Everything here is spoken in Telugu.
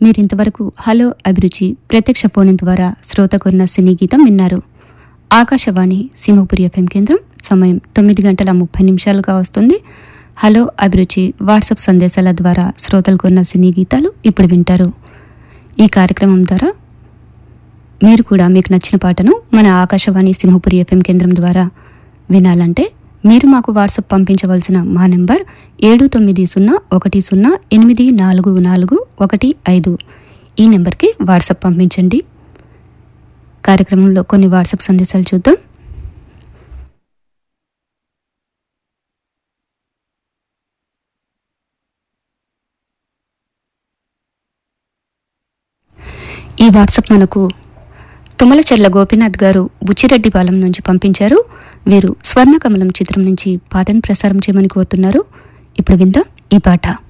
మీరింతవరకు హలో అభిరుచి ప్రత్యక్ష ఫోన్ ద్వారా శ్రోతకున్న సినీ గీతం విన్నారు ఆకాశవాణి సింహపురి ఎఫ్ఎం కేంద్రం సమయం తొమ్మిది గంటల ముప్పై నిమిషాలుగా వస్తుంది హలో అభిరుచి వాట్సాప్ సందేశాల ద్వారా శ్రోతలకు ఉన్న సినీ గీతాలు ఇప్పుడు వింటారు ఈ కార్యక్రమం ద్వారా మీరు కూడా మీకు నచ్చిన పాటను మన ఆకాశవాణి సింహపురి ఎఫ్ఎం కేంద్రం ద్వారా వినాలంటే మీరు మాకు వాట్సాప్ పంపించవలసిన మా నెంబర్ ఏడు తొమ్మిది సున్నా ఒకటి సున్నా ఎనిమిది నాలుగు నాలుగు ఒకటి ఐదు ఈ నెంబర్కి వాట్సాప్ పంపించండి కార్యక్రమంలో కొన్ని వాట్సాప్ సందేశాలు చూద్దాం ఈ వాట్సాప్ మనకు తుమ్మలచెర్ల గోపీనాథ్ గారు బుచ్చిరెడ్డిపాలెం నుంచి పంపించారు వీరు స్వర్ణకమలం చిత్రం నుంచి పాటను ప్రసారం చేయమని కోరుతున్నారు ఇప్పుడు విందాం ఈ పాట